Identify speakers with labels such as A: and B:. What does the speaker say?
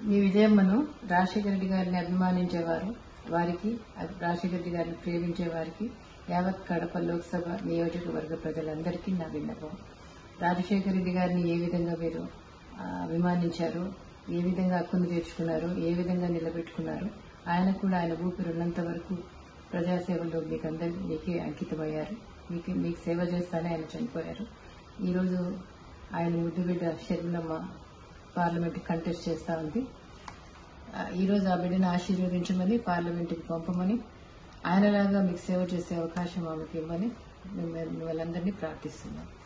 A: మీ విజయమ్మను రాజశేఖర రెడ్డి గారిని అభిమానించేవారు వారికి రాజశేఖర రెడ్డి గారిని ప్రేమించే వారికి యావత్ కడప లోక్సభ నియోజకవర్గ ప్రజలందరికీ నా విన్నపం రాజశేఖర రెడ్డి గారిని ఏ విధంగా మీరు ఆ, అభిమానించారు ఏ విధంగా హక్కును తీర్చుకున్నారు ఏ విధంగా నిలబెట్టుకున్నారు ఆయన కూడా ఆయన ఊపిరి ఉన్నంత వరకు ప్రజాసేవలో మీకు అందరి మీకే అంకితమయ్యారు మీకు మీకు సేవ చేస్తానే ఆయన చనిపోయారు ఈరోజు ఆయన ముద్దు బిడ్డ షర్మిలమ్మ పార్లమెంట్ కంటెస్ట్ చేస్తా ఉంది ఆ, ఈరోజు ఆ బిడ్డను ఆశీర్వదించమని పార్లమెంటుకి పంపమని ఆయనలాగా మీకు సేవ చేసే అవకాశం ఆమెకి ఇవ్వమని మిమ్మల్ని మిమ్మల్ని అందరినీ ప్రార్థిస్తున్నాం